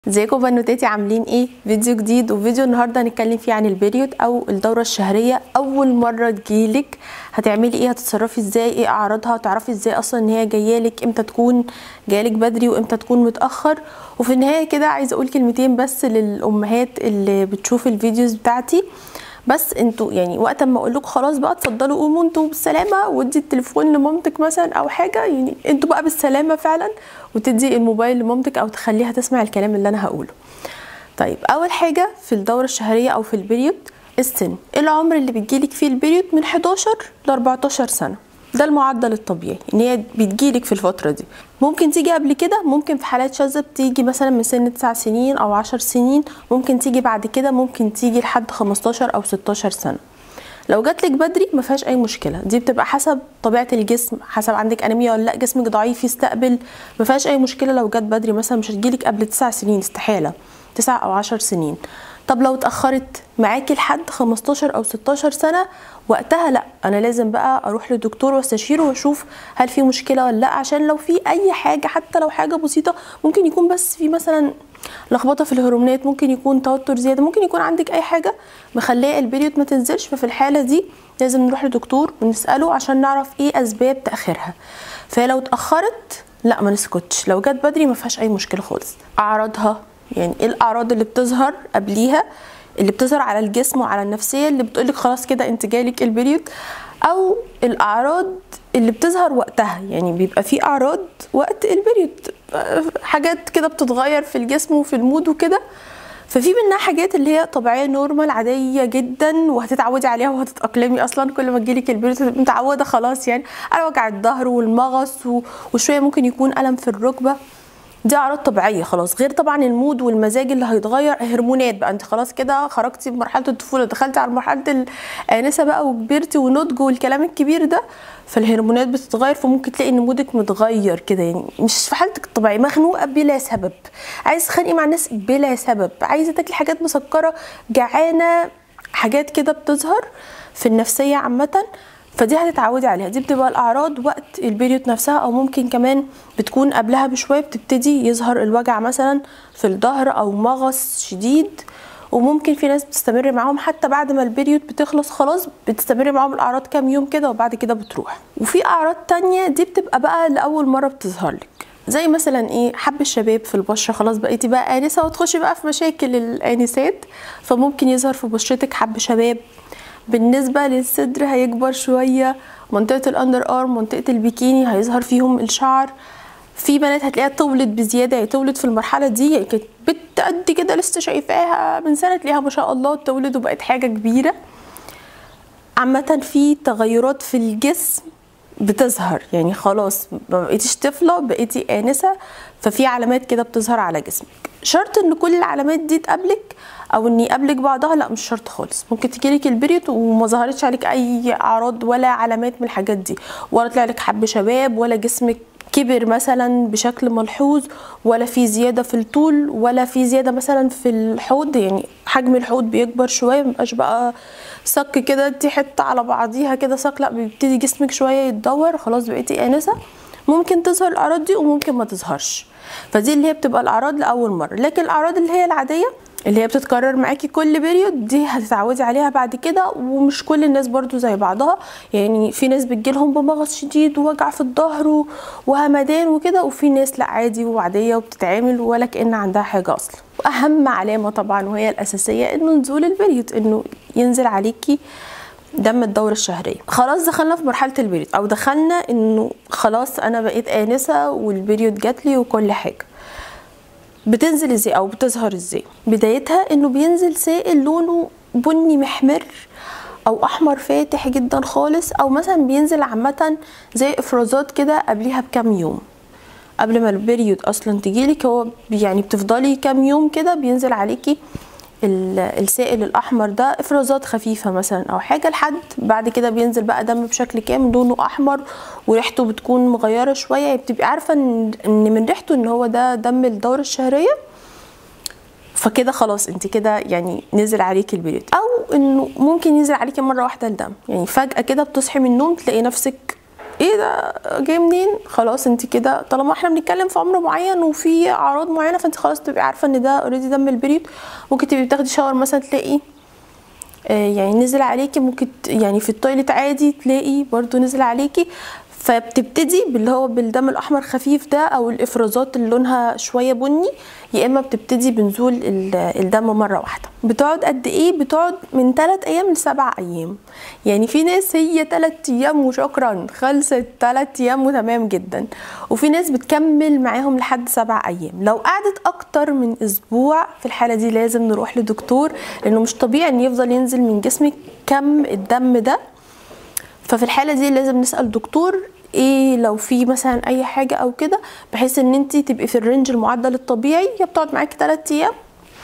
ازيكم بنوتاتي عاملين ايه فيديو جديد وفيديو النهارده هنتكلم فيه عن البريود او الدوره الشهريه اول مره تجيلك هتعملي ايه هتتصرفي ازاي ايه اعراضها تعرفي ازاي اصلا ان هي جايالك امتى تكون جايلك بدري وامتى تكون متاخر وفي النهايه كده عايزه اقول كلمتين بس للامهات اللي بتشوف الفيديوز بتاعتي بس انتوا يعني وقت ما اقول لكم خلاص بقى اتفضلوا قوموا انتوا بالسلامه وادي التليفون لمامتك مثلا او حاجه يعني انتوا بقى بالسلامه فعلا وتدي الموبايل لمامتك او تخليها تسمع الكلام اللي انا هقوله طيب اول حاجه في الدوره الشهريه او في البريود السن العمر اللي بتجيلك فيه البريود من 11 ل 14 سنه ده المعدل الطبيعي ان هي بتجيلك في الفتره دي ممكن تيجي قبل كده ممكن في حالات شاذه بتيجي مثلا من سن 9 سنين او 10 سنين ممكن تيجي بعد كده ممكن تيجي لحد 15 او 16 سنه لو جاتلك بدري ما فيهاش اي مشكله دي بتبقى حسب طبيعه الجسم حسب عندك انيميا ولا لا جسمك ضعيف يستقبل ما فيهاش اي مشكله لو جت بدري مثلا مش هتجيلك قبل 9 سنين استحاله 9 او 10 سنين طب لو اتاخرت معاكي لحد 15 او 16 سنه وقتها لا انا لازم بقى اروح لدكتور واستشيره واشوف هل في مشكله ولا لا عشان لو في اي حاجه حتى لو حاجه بسيطه ممكن يكون بس في مثلا لخبطه في الهرمونات ممكن يكون توتر زياده ممكن يكون عندك اي حاجه مخليه البريود ما تنزلش ففي الحاله دي لازم نروح لدكتور ونساله عشان نعرف ايه اسباب تاخيرها فلو اتاخرت لا ما نسكتش لو جت بدري ما فيهاش اي مشكله خالص اعراضها يعني ايه الاعراض اللي بتظهر قبليها اللي بتظهر على الجسم وعلى النفسيه اللي بتقولك خلاص كده انت جالك البريود او الاعراض اللي بتظهر وقتها يعني بيبقى في اعراض وقت البريود حاجات كده بتتغير في الجسم وفي المود وكده ففي منها حاجات اللي هي طبيعيه نورمال عاديه جدا وهتتعودي عليها وهتتاقلمي اصلا كل ما تجيلك البريود متعوده خلاص يعني على وجع الظهر والمغص وشويه ممكن يكون الم في الركبه دي اعراض طبيعيه خلاص غير طبعا المود والمزاج اللي هيتغير هرمونات بقى انت خلاص كده خرجتي من مرحله الطفوله دخلتي على مرحله الانسه بقى وكبرتي ونضج والكلام الكبير ده فالهرمونات بتتغير فممكن تلاقي ان مودك متغير كده يعني مش في حالتك الطبيعيه مخنوقه بلا سبب عايز تخانقي مع الناس بلا سبب عايزه تاكلي حاجات مسكره جعانه حاجات كده بتظهر في النفسيه عامه فدي هتتعودي عليها دي بتبقى الاعراض وقت البريود نفسها او ممكن كمان بتكون قبلها بشويه بتبتدي يظهر الوجع مثلا في الظهر او مغص شديد وممكن في ناس بتستمر معاهم حتى بعد ما البريود بتخلص خلاص بتستمر معاهم الاعراض كام يوم كده وبعد كده بتروح وفي اعراض تانية دي بتبقى بقى لاول مره بتظهر لك زي مثلا ايه حب الشباب في البشره خلاص بقيتي بقى انسه وتخشي بقى في مشاكل الانسات فممكن يظهر في بشرتك حب شباب بالنسبة للصدر هيكبر شوية منطقة الأندر أرم منطقة البيكيني هيظهر فيهم الشعر في بنات هتلاقيها طولت بزيادة هي طولت في المرحلة دي يعني كانت بنت قد كده لسه شايفاها من سنة تلاقيها ما شاء الله طولت وبقت حاجة كبيرة عامة في تغيرات في الجسم بتظهر يعني خلاص ما بقيتيش طفلة بقيتي آنسة ففي علامات كده بتظهر على جسمك شرط ان كل العلامات دي تقابلك او ان يقابلك بعضها لا مش شرط خالص ممكن تجيلك البريود وما ظهرتش عليك اي اعراض ولا علامات من الحاجات دي ولا طلع لك حب شباب ولا جسمك كبر مثلا بشكل ملحوظ ولا في زياده في الطول ولا في زياده مثلا في الحوض يعني حجم الحوض بيكبر شويه مبقاش بقى صك كده دي حته على بعضيها كده صك لا بيبتدي جسمك شويه يتدور خلاص بقيتي انسه ممكن تظهر الاعراض دي وممكن ما تظهرش فدي اللي هي بتبقى الاعراض لاول مره لكن الاعراض اللي هي العاديه اللي هي بتتكرر معاكي كل بيريود دي هتتعودي عليها بعد كده ومش كل الناس برضو زي بعضها يعني في ناس بتجيلهم بمغص شديد ووجع في الظهر وهمدان وكده وفي ناس لا عادي وعاديه وبتتعامل ولا كان عندها حاجه اصلا واهم علامه طبعا وهي الاساسيه انه نزول البيريود انه ينزل عليكي دم الدورة الشهرية خلاص دخلنا في مرحلة البريود او دخلنا انه خلاص انا بقيت آنسة والبريود جاتلي وكل حاجة بتنزل ازاي او بتظهر ازاي بدايتها انه بينزل سائل لونه بني محمر او احمر فاتح جدا خالص او مثلا بينزل عامة زي افرازات كده قبليها بكام يوم قبل ما البريود اصلا تجيلك هو يعني بتفضلي كام يوم كده بينزل عليكي السائل الاحمر ده افرازات خفيفه مثلا او حاجه لحد بعد كده بينزل بقى دم بشكل كامل لونه احمر وريحته بتكون مغيره شويه بتبقي عارفه ان من ريحته ان هو ده دم الدوره الشهريه فكده خلاص انت كده يعني نزل عليك البريود او انه ممكن ينزل عليكي مره واحده الدم يعني فجاه كده بتصحي من النوم تلاقي نفسك ايه ده جاي منين خلاص انت كده طالما احنا بنتكلم في عمر معين وفي اعراض معينه فانت خلاص تبقي عارفه ان ده اوريدي دم البريود ممكن تبقي بتاخدي شاور مثلا تلاقي آه، يعني نزل عليكي ممكن ت- يعني في التويليت عادي تلاقي برضو نزل عليكي فبتبتدي باللي هو بالدم الاحمر خفيف ده او الافرازات اللي لونها شويه بني يا اما بتبتدي بنزول ال- الدم مره واحده بتقعد قد ايه بتقعد من 3 ايام لسبع ايام يعني في ناس هي 3 ايام وشكرا خلصت 3 ايام وتمام جدا وفي ناس بتكمل معاهم لحد سبع ايام لو قعدت اكتر من اسبوع في الحاله دي لازم نروح لدكتور لانه مش طبيعي ان يفضل ينزل من جسمك كم الدم ده ففي الحاله دي لازم نسال دكتور ايه لو في مثلا اي حاجه او كده بحيث ان انت تبقي في الرينج المعدل الطبيعي هي بتقعد معاكي 3 ايام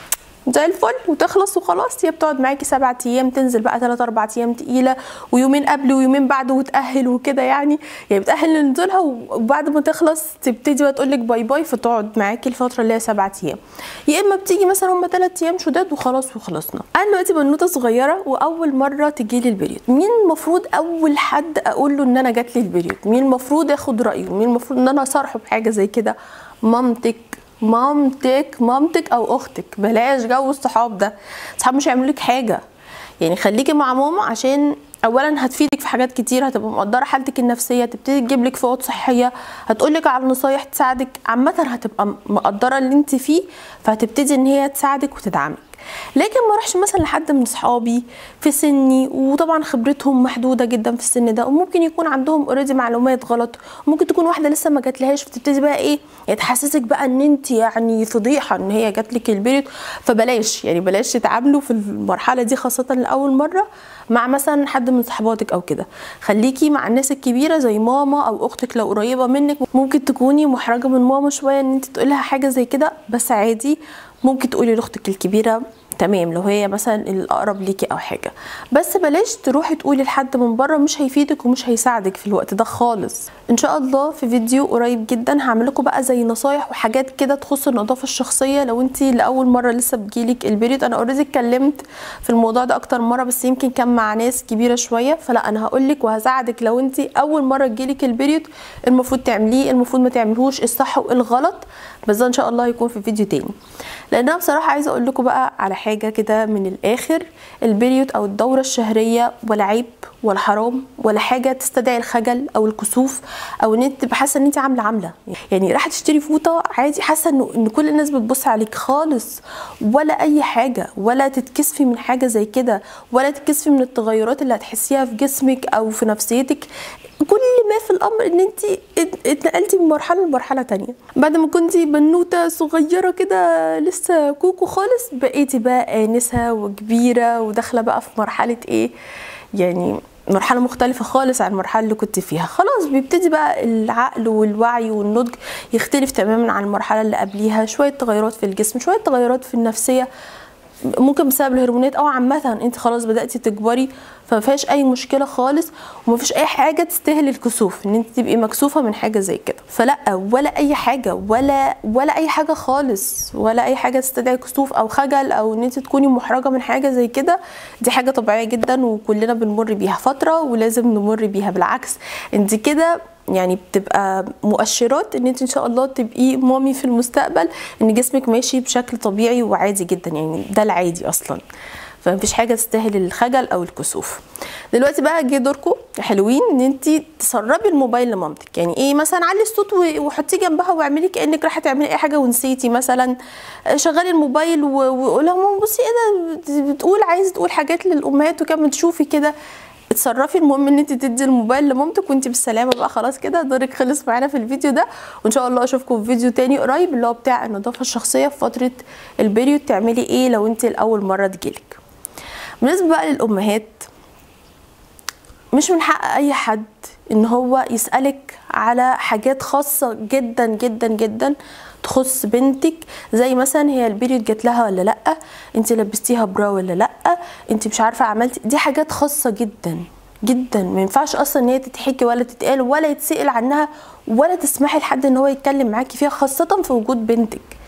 زي الفل وتخلص وخلاص هي بتقعد معاكي سبعة ايام تنزل بقى تلات اربع ايام تقيله ويومين قبل ويومين بعد وتاهل وكده يعني يعني بتاهل لنزولها وبعد ما تخلص تبتدي بقى تقول لك باي باي فتقعد معاكي الفتره اللي هي سبعة ايام يا اما بتيجي مثلا هم تلات ايام شداد وخلاص وخلصنا انا دلوقتي بنوته صغيره واول مره تجي لي البريود مين المفروض اول حد اقول له ان انا جات لي البريود مين المفروض ياخد رايه مين المفروض ان انا اصارحه بحاجه زي كده مامتك مامتك مامتك او اختك بلاش جو الصحاب ده الصحاب مش هيعملوا لك حاجه يعني خليكي مع ماما عشان اولا هتفيدك في حاجات كتير هتبقى مقدره حالتك النفسيه تبتدي تجيب لك فوائد صحيه هتقولك على نصايح تساعدك عامه هتبقى مقدره اللي انت فيه فهتبتدي ان هي تساعدك وتدعمك لكن ما اروحش مثلا لحد من اصحابي في سني وطبعا خبرتهم محدوده جدا في السن ده وممكن يكون عندهم اوريدي معلومات غلط وممكن تكون واحده لسه ما جاتلهاش فتبتدي بقى ايه يعني تحسسك بقى ان انت يعني فضيحه ان هي جات لك البيريود فبلاش يعني بلاش تتعاملوا في المرحله دي خاصه لاول مره مع مثلا حد من صحباتك او كده خليكي مع الناس الكبيره زي ماما او اختك لو قريبه منك ممكن تكوني محرجه من ماما شويه ان انت تقولها حاجه زي كده بس عادي ممكن تقولي لاختك الكبيره تمام لو هي مثلا الاقرب ليكي او حاجه بس بلاش تروحي تقولي لحد من بره مش هيفيدك ومش هيساعدك في الوقت ده خالص ان شاء الله في فيديو قريب جدا هعمل لكم بقى زي نصايح وحاجات كده تخص النظافه الشخصيه لو انت لاول مره لسه بتجيلك البريود انا اوريدي اتكلمت في الموضوع ده اكتر مره بس يمكن كان مع ناس كبيره شويه فلا انا هقول لك وهساعدك لو انت اول مره تجيلك البريود المفروض تعمليه المفروض ما تعملهوش الصح والغلط بس ده ان شاء الله هيكون في فيديو تاني لان انا بصراحه عايزه اقول لكم بقى على حاجه كده من الاخر البريود او الدوره الشهريه ولا عيب ولا حرام ولا حاجه تستدعي الخجل او الكسوف او ان انت تبقى حاسه ان انت عامله عامله يعني راح تشتري فوطه عادي حاسه انه ان كل الناس بتبص عليك خالص ولا اي حاجه ولا تتكسفي من حاجه زي كده ولا تتكسفي من التغيرات اللي هتحسيها في جسمك او في نفسيتك كل ما في الامر ان انت اتنقلتي من مرحله لمرحله تانية بعد ما كنتي بنوته صغيره كده لسه كوكو خالص بقيتي بقى انسه وكبيره وداخله بقى في مرحله ايه يعني مرحله مختلفه خالص عن المرحله اللي كنت فيها خلاص بيبتدي بقى العقل والوعي والنضج يختلف تماما عن المرحله اللي قبليها شويه تغيرات في الجسم شويه تغيرات في النفسيه ممكن بسبب الهرمونات او عامه انت خلاص بداتي تكبري فما فيهاش اي مشكله خالص وما فيش اي حاجه تستاهل الكسوف ان انت تبقي مكسوفه من حاجه زي كده فلا ولا اي حاجه ولا ولا اي حاجه خالص ولا اي حاجه تستدعي كسوف او خجل او ان انت تكوني محرجه من حاجه زي كده دي حاجه طبيعيه جدا وكلنا بنمر بيها فتره ولازم نمر بيها بالعكس انت كده يعني بتبقى مؤشرات ان انت ان شاء الله تبقي مامي في المستقبل ان جسمك ماشي بشكل طبيعي وعادي جدا يعني ده العادي اصلا فمفيش حاجه تستاهل الخجل او الكسوف دلوقتي بقى جه دوركم حلوين ان انت تسربي الموبايل لمامتك يعني ايه مثلا علي الصوت وحطيه جنبها واعملي كانك رايحه تعملي اي حاجه ونسيتي مثلا شغلي الموبايل وقولها ماما بصي ايه ده بتقول عايزه تقول حاجات للامهات وكمان تشوفي كده اتصرفي المهم ان انت تدي الموبايل لمامتك وانت بالسلامه بقى خلاص كده دورك خلص معانا في الفيديو ده وان شاء الله اشوفكم في فيديو تاني قريب اللي هو بتاع النظافه الشخصيه في فتره البريود تعملي ايه لو انت لاول مره تجيلك بالنسبه بقى للامهات مش من حق اي حد ان هو يسالك على حاجات خاصه جدا جدا جدا تخص بنتك زي مثلا هي البيريود جات لها ولا لا انت لبستيها برا ولا لا انت مش عارفه عملتي دي حاجات خاصه جدا جدا ما ينفعش اصلا ان هي تتحكي ولا تتقال ولا يتسال عنها ولا تسمحي لحد ان هو يتكلم معاكي فيها خاصه في وجود بنتك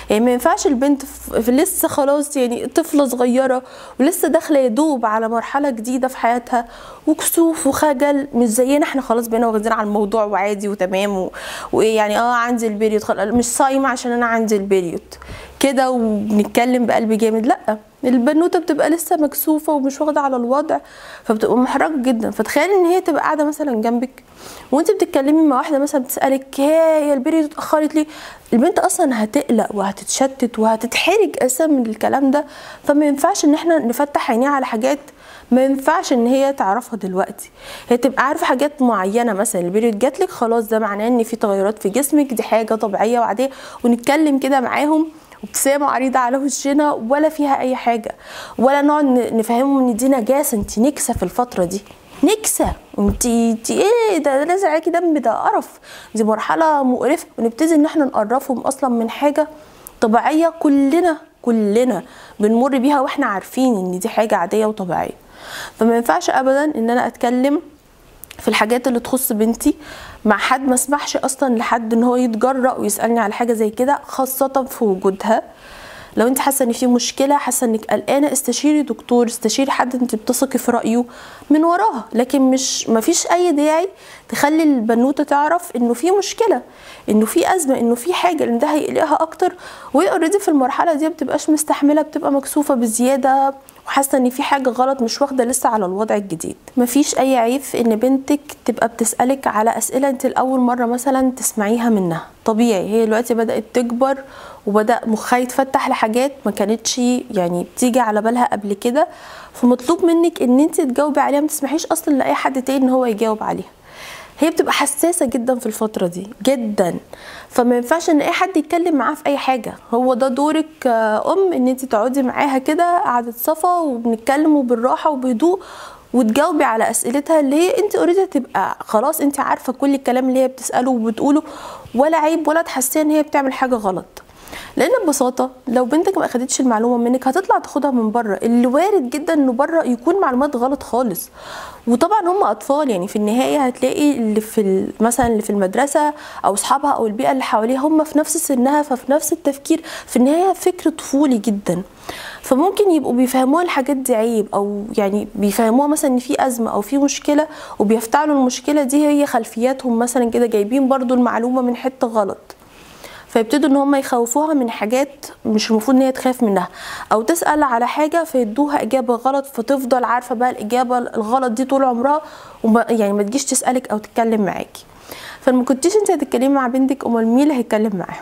يعني ما ينفعش البنت في في لسه خلاص يعني طفله صغيره ولسه داخله يدوب على مرحله جديده في حياتها وكسوف وخجل مش زينا احنا خلاص بقينا واخدين على الموضوع وعادي وتمام و- وايه يعني اه عندي البريود خلاص مش صايمه عشان انا عندي البريود كده وبنتكلم بقلب جامد لا البنوته بتبقى لسه مكسوفه ومش واخده على الوضع فبتبقى محرجه جدا فتخيل ان هي تبقى قاعده مثلا جنبك وانت بتتكلمي مع واحده مثلا بتسالك هي البريود اتاخرت ليه البنت اصلا هتقلق وهتتشتت وهتتحرج اساسا من الكلام ده فما ينفعش ان احنا نفتح عينيها على حاجات ما ينفعش ان هي تعرفها دلوقتي هي تبقى عارفه حاجات معينه مثلا البريود جاتلك خلاص ده معناه ان في تغيرات في جسمك دي حاجه طبيعيه وعاديه ونتكلم كده معاهم وابتسامه عريضه على وشنا ولا فيها اي حاجه ولا نقعد ن- نفهمهم ان دي نجاسه انت نكسه في الفتره دي نكسه انت انت ايه ده نازل عليكي دم ده قرف دي مرحله مقرفه ونبتدي ان احنا نقرفهم اصلا من حاجه طبيعيه كلنا كلنا بنمر بيها واحنا عارفين ان دي حاجه عاديه وطبيعيه فما ينفعش ابدا ان انا اتكلم في الحاجات اللي تخص بنتي مع حد ما اسمحش اصلا لحد ان هو يتجرأ ويسالني على حاجه زي كده خاصه في وجودها لو انت حاسه ان في مشكله حاسه انك قلقانه استشيري دكتور استشيري حد انت بتثقي في رايه من وراها لكن مش مفيش اي داعي تخلي البنوته تعرف انه في مشكله انه في ازمه انه في حاجه لان ده هيقلقها اكتر وهي اوريدي في المرحله دي ما بتبقاش مستحمله بتبقى مكسوفه بزياده وحاسه ان في حاجه غلط مش واخده لسه على الوضع الجديد مفيش اي عيب في ان بنتك تبقى بتسالك على اسئله انت لاول مره مثلا تسمعيها منها طبيعي هي دلوقتي بدات تكبر وبدا مخها يتفتح لحاجات ما كانتش يعني بتيجي على بالها قبل كده فمطلوب منك ان انت تجاوبي عليها ما تسمحيش اصلا لاي حد تاني ان هو يجاوب عليها هي بتبقى حساسه جدا في الفتره دي جدا فما ينفعش ان اي حد يتكلم معاها في اي حاجه هو ده دورك آه، ام ان انت تقعدي معاها كده قعده صفا وبنتكلم وبالراحه وبهدوء وتجاوبي على اسئلتها اللي هي انت اوريدي تبقى خلاص انت عارفه كل الكلام اللي هي بتساله وبتقوله ولا عيب ولا تحسي ان هي بتعمل حاجه غلط لان ببساطه لو بنتك ما اخدتش المعلومه منك هتطلع تاخدها من بره اللي وارد جدا انه بره يكون معلومات غلط خالص وطبعا هم اطفال يعني في النهايه هتلاقي اللي في ال- مثلا اللي في المدرسه او اصحابها او البيئه اللي حواليها هم في نفس سنها ففي نفس التفكير في النهايه فكر طفولي جدا فممكن يبقوا بيفهموها الحاجات دي عيب او يعني بيفهموها مثلا ان في ازمه او في مشكله وبيفتعلوا المشكله دي هي خلفياتهم مثلا كده جايبين برضو المعلومه من حته غلط فيبتدوا ان هم يخوفوها من حاجات مش المفروض ان هي تخاف منها او تسال على حاجه فيدوها اجابه غلط فتفضل عارفه بقى الاجابه الغلط دي طول عمرها وما يعني ما تجيش تسالك او تتكلم معاكي فلما كنتيش انت هتتكلمي مع بنتك امال مين اللي هيتكلم معاها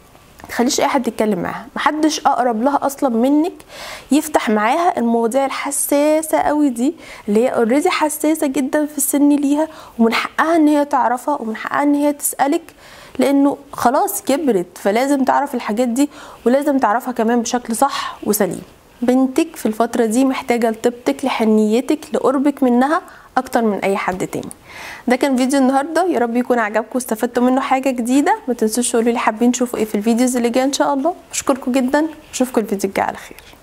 تخليش اي حد يتكلم معاها محدش اقرب لها اصلا منك يفتح معاها المواضيع الحساسه قوي دي اللي هي اوريدي حساسه جدا في السن ليها ومن حقها ان هي تعرفها ومن حقها ان هي تسالك لانه خلاص كبرت فلازم تعرف الحاجات دي ولازم تعرفها كمان بشكل صح وسليم بنتك في الفترة دي محتاجة لطيبتك لحنيتك لقربك منها أكتر من أي حد تاني ده كان فيديو النهاردة يا رب يكون عجبكم واستفدتوا منه حاجة جديدة ما تنسوش تقولوا لي حابين تشوفوا ايه في الفيديوز اللي جايه ان شاء الله بشكركم جدا اشوفكم الفيديو الجاي على خير